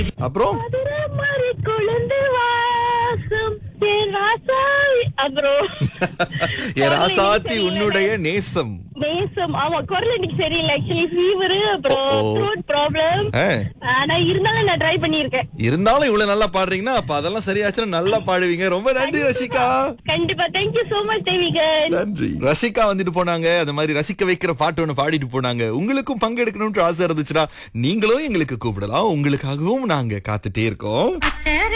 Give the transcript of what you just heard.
அப்புறம் மதுரை மாதிரி கொழுந்து வாசம் என் ராசாவி அப்புறம் என் ராசாத்தி உன்னுடைய நேசம் நேசம் ஆமா குரல் எனக்கு சரியில்லை ஆக்சுவலி ஃபீவர் அப்புறம் ஓ, ஓ. த்ரோட் ப்ராப்ளம் ஆ, ஆனா இருந்தாலும் நான் ட்ரை பண்ணியிருக்கேன் இருந்தாலும் இவ்வளவு நல்லா பாடுறீங்கன்னா அப்ப அதெல்லாம் சரியாச்சுன்னா நல்லா பாடுவீங்க ரொம்ப நன்றி ரசிகா கண்டிப்பா தேங்க்யூ சோ மச் தேவிகன் நன்றி ரசிகா வந்துட்டு போனாங்க அந்த மாதிரி ரசிக்க வைக்கிற பாட்டு ஒண்ணு பாடிட்டு போனாங்க உங்களுக்கும் பங்கெடுக்கணும்னு ஆசை இருந்துச்சுன்னா நீங்களும் எங்களுக்கு கூப்பிடலாம் உங்களுக்காகவும் நாங்க காத்துட்டே இருக்கோம்